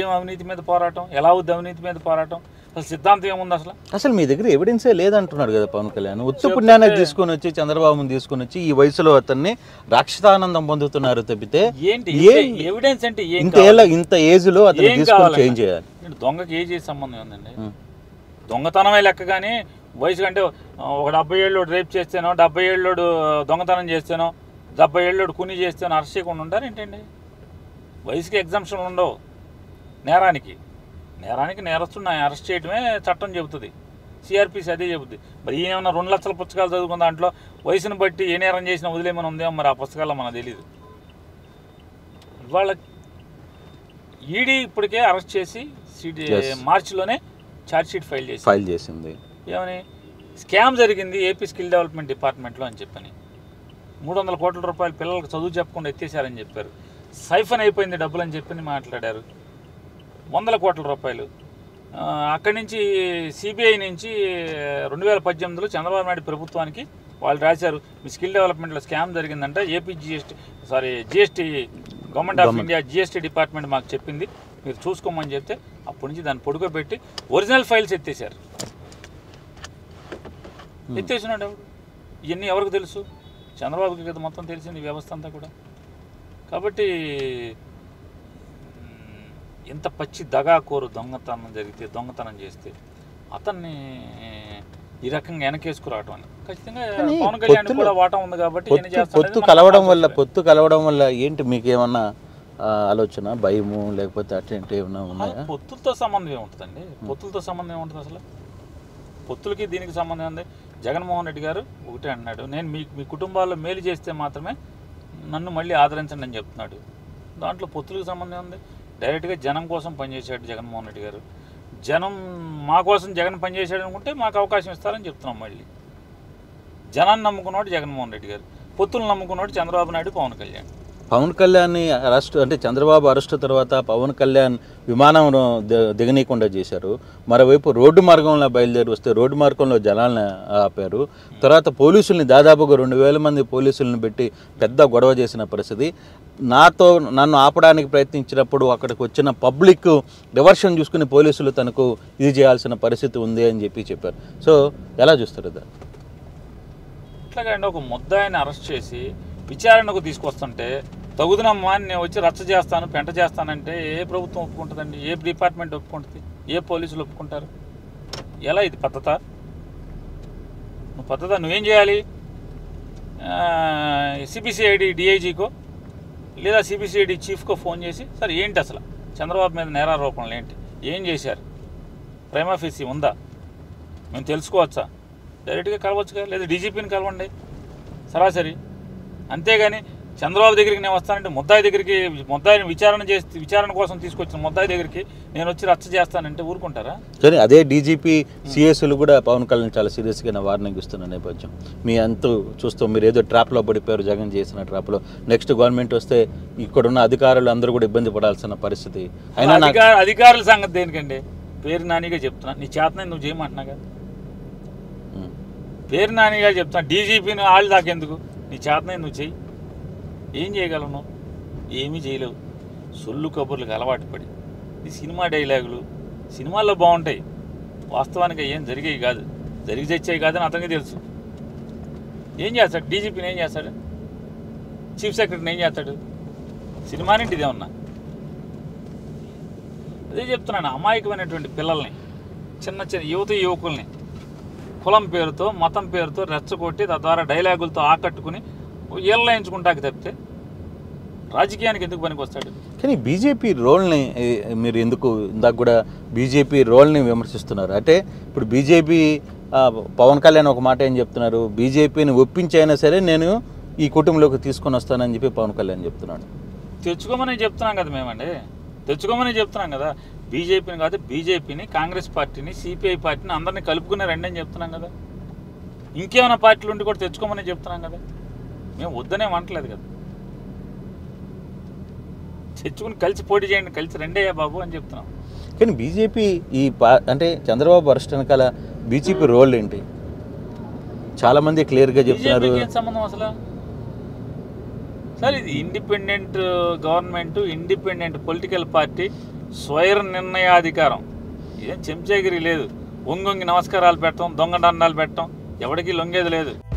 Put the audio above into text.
ఏం అవినీతి మీద పోరాటం ఎలా అవుద్ది అవినీతి మీద పోరాటం అసలు సిద్ధాంతం ఏముంది అసలు అసలు మీ దగ్గర ఎవిడెన్సే లేదంటున్నాడు కదా పవన్ కళ్యాణ్ ఉత్తు పుణ్యాన్ని తీసుకొని వచ్చి చంద్రబాబుని తీసుకొని వచ్చి ఈ వయసులో అతన్ని రాక్షసానందం పొందుతున్నారు తప్పితే ఏంటి ఏం- ఎవిడెన్స్ అంటే ఏం ఇంత ఏళ్ళ ఇంత ఏజ్ లో అతను ఏం తీసుకొని కావాలన్నా? చేంజ్ చేయాలి ఏంటి దొంగకి ఏజ్ చేసే సంబంధం ఉందండి ఉం. దొంగతనమే లెక్క కానీ వయసు కంటే ఆ, ఒక డెబ్బై ఏళ్ళోడు రేప్ చేస్తేనో డెబ్బై ఏళ్ళోడు దొంగతనం చేస్తేనో డెబ్బై ఏళ్ళోడు కుని చేస్తేనో అరెస్ట్ చేయకుండా ఉంటారు ఏంటండి వయసుకి ఎగ్జామ్షన్లు ఉండవు నేరానికి నేరానికి నేరస్తుడిని అరెస్ట్ చేయడమే చట్టం చెబుతుంది సిఆర్పిసి అదే చెబుతుంది మరి ఈయన ఏమన్నా రెండు లక్షల పుస్తకాలు చదువుకున్న దాంట్లో వయసును బట్టి ఏ నేరం చేసినా వదిలేమని ఉందేమో మరి ఆ పుస్తకాల్లో మనకు తెలియదు ఇవాళ ఈడీ ఇప్పటికే అరెస్ట్ చేసి సిడి Yes. మార్చిలోనే ఛార్జ్ షీట్ ఫైల్ చేసి ఫైల్ చేసింది ఏమని స్కామ్ జరిగింది ఏపీ స్కిల్ డెవలప్మెంట్ డిపార్ట్మెంట్లో అని చెప్పని మూడు వందల కోట్ల రూపాయలు పిల్లలకు చదువు చెప్పకుండా ఎత్తేసారని చెప్పారు సైఫన్ అయిపోయింది డబ్బులు అని చెప్పని మాట్లాడారు వందల కోట్ల రూపాయలు ఆ, అక్కడి నుంచి సిబిఐ నుంచి రెండు వేల పద్దెనిమిదిలో చంద్రబాబు నాయుడు ప్రభుత్వానికి వాళ్ళు రాశారు మీ స్కిల్ డెవలప్మెంట్లో స్కామ్ జరిగిందంట AP GST sorry GST government of Government. India GST department మాకు చెప్పింది మీరు చూసుకోమని చెప్తే అప్పటి నుంచి దాన్ని పొడుకోబెట్టి ఒరిజినల్ ఫైల్స్ ఎత్తేసారు ఎత్తేసినాడు ఎవడు ఇవన్నీ ఎవరికి తెలుసు చంద్రబాబుకి కదా మొత్తం తెలిసింది ఈ వ్యవస్థ అంతా కూడా కాబట్టి మ్, ఇంత పచ్చి దగాకోరు దొంగతనం జరిగితే దొంగతనం చేస్తే అతన్ని ఈ రకంగా వెనకేసుకురావటం అని ఖచ్చితంగా కానీ పవన్ కళ్యాణ్ పొత్తులు- కూడా వాటం ఉంది కాబట్టి ఈయన పొత్తు చేస్తాడనేది పొత్తు మనకు కలవడం వల్ల ఆలోచన. పొత్తు కలవడం వల్ల ఏంటి మీకు ఏమన్నా ఆ, ఆలోచన భయము లేకపోతే అట్లాంటి ఏమన్నా ఉన్నాయా అసలు పొత్తులతో సంబంధం ఏముంటుందండి పొత్తులతో సంబంధం ఏముంటుంది అసలు పొత్తులకి దీనికి సంబంధం ఉంది జగన్మోహన్ రెడ్డి గారు ఒకటే అన్నాడు నేను మీ మీ కుటుంబాల్లో మేలు చేస్తే మాత్రమే నన్ను మళ్ళీ ఆదరించండి అని చెప్తున్నాడు దాంట్లో పొత్తులకు సంబంధం ఉంది డైరెక్ట్గా జనం కోసం పనిచేశాడు జగన్మోహన్ రెడ్డి గారు జనం మా కోసం జగన్ పనిచేశాడు అనుకుంటే మాకు అవకాశం ఇస్తారని చెప్తున్నాం మళ్ళీ జనాన్ని నమ్ముకున్నాడు జగన్మోహన్ రెడ్డి గారు పొత్తులు నమ్ముకున్నాడు చంద్రబాబు నాయుడు పవన్ కళ్యాణ్ పవన్ కళ్యాణ్ని అరెస్ట్ అంటే చంద్రబాబు అరెస్ట్ తర్వాత పవన్ కళ్యాణ్ విమానం ది- దిగనీయకుండా చేశారు మరోవైపు రోడ్డు మార్గంలో బయలుదేరి వస్తే రోడ్డు మార్గంలో జనాలను ఆపారు తర్వాత పోలీసుల్ని దాదాపుగా రెండు వేల మంది పోలీసులను పెట్టి పెద్ద గొడవ చేసిన పరిస్థితి నాతో నన్ను ఆపడానికి ప్రయత్నించినప్పుడు అక్కడికి వచ్చిన పబ్లిక్ రివర్షన్ చూసుకుని పోలీసులు తనకు ఇది చేయాల్సిన పరిస్థితి ఉంది అని చెప్పి చెప్పారు సో ఎలా చూస్తారు దాన్ని ఇట్లాగండి ఒక ముద్దాయిని అరెస్ట్ చేసి విచారణకు తీసుకొస్తుంటే తగుదనమ్మా అని నేను వచ్చి రచ్చ చేస్తాను పెంట చేస్తానంటే ఏ ప్రభుత్వం ఒప్పుకుంటుందండి ఏ డిపార్ట్మెంట్ ఒప్పుకుంటుంది ఏ పోలీసులు ఒప్పుకుంటారు ఎలా ఇది పద్ధత నువ్వు పద్ధత నువ్వేం చేయాలి సిబిసిఐడి డిఐజీకో లేదా సిబిసిఐడి చీఫ్కో ఫోన్ చేసి సార్ ఏంటి అసలు చంద్రబాబు మీద నేరారోపణలు ఏంటి ఏం చేశారు ప్రైమాఫీసీ ఉందా మేము తెలుసుకోవచ్చా డైరెక్ట్గా కలవచ్చుగా లేదా డీజీపీని కలవండి సరాసరి అంతేగాని చంద్రబాబు దగ్గరికి నేను వస్తానంటే ముద్దాయి దగ్గరికి ముద్దాయిని విచారణ చేసి విచారణ కోసం తీసుకొచ్చిన ముద్దాయి దగ్గరికి నేను వచ్చి రచ్చ చేస్తానంటే ఊరుకుంటారా కానీ అదే డీజీపీ సిఎస్లు కూడా పవన్ కళ్యాణ్ చాలా సీరియస్గా వార్నింగ్ ఇస్తున్న నేపథ్యం మీ అంతు చూస్తూ మీరు ఏదో ట్రాప్లో పడిపోయారు జగన్ చేసిన ట్రాప్లో నెక్స్ట్ గవర్నమెంట్ వస్తే ఇక్కడున్న అధికారులు అందరూ కూడా ఇబ్బంది పడాల్సిన పరిస్థితి అయినా నాకు అధికార అధికారుల సంగతి దేనికండి పేరు నానిగా చెప్తున్నా నీ చేతనే నువ్వు చేయమంటున్నా కదా ఉం. పేరు నానిగా చెప్తున్నా డీజీపీని వాళ్ళు దాకెందుకు నీ చేతనే నువ్వు చెయ్యి ఏం చేయగలవు నువ్వు ఏమీ చేయలేవు సొల్లు కబుర్లకు అలవాటు పడి ఈ సినిమా డైలాగులు సినిమాల్లో బాగుంటాయి వాస్తవానికి ఏం జరిగేవి కాదు జరిగి తెచ్చేవి కాదని అతనికి తెలుసు ఏం చేస్తాడు డీజీపీని ఏం చేస్తాడు చీఫ్ సెక్రటరీని ఏం చేస్తాడు సినిమా నుండి ఇదే ఉన్నా అదే చెప్తున్నాను అమాయకమైనటువంటి పిల్లల్ని చిన్న చిన్న యువత యువకుల్ని కులం పేరుతో మతం పేరుతో రెచ్చగొట్టి తద్వారా డైలాగులతో ఆకట్టుకుని ఏళ్ళయించుకుంటాకి తప్పితే రాజకీయానికి ఎందుకు పనికి వస్తాడు కానీ బీజేపీ రోల్ని ఏ, మీరు ఎందుకు ఇందాక కూడా బీజేపీ రోల్ని విమర్శిస్తున్నారు అంటే ఇప్పుడు బీజేపీ పవన్ కళ్యాణ్ ఒక మాట ఏం చెప్తున్నారు బీజేపీని ఒప్పించైనా సరే నేను ఈ కుటుంబంలోకి తీసుకొని వస్తానని చెప్పి పవన్ కళ్యాణ్ చెప్తున్నాడు తెచ్చుకోమని చెప్తున్నాం కదా మేమండి తెచ్చుకోమని చెప్తున్నాం కదా బీజేపీని కాదు బీజేపీని కాంగ్రెస్ పార్టీని సిపిఐ పార్టీని అందరినీ కలుపుకునే రండి అని చెప్తున్నాం కదా ఇంకేమైనా పార్టీలు ఉండి కూడా తెచ్చుకోమని చెప్తున్నాం కదా మేము వద్దనే అనట్లేదు కదా తెచ్చుకుని కలిసి పోటీ చేయండి కలిసి రెండయ్యా బాబు అని చెప్తున్నాం కానీ బీజేపీ ఈ పా అంటే చంద్రబాబు అరెస్ట్ వెనకాల బీజేపీ రోల్ ఏంటి చాలా మంది క్లియర్గా చెప్తున్నారు బీజేపీకి ఏం సంబంధం అసలు సార్ ఇది independent government independent political party స్వైర నిర్ణయాధికారం ఏం చెంచాగిరి లేదు ఒంగొంగి నమస్కారాలు పెట్టడం దొంగ దండాలు పెట్టడం ఎవడికి లొంగేది లేదు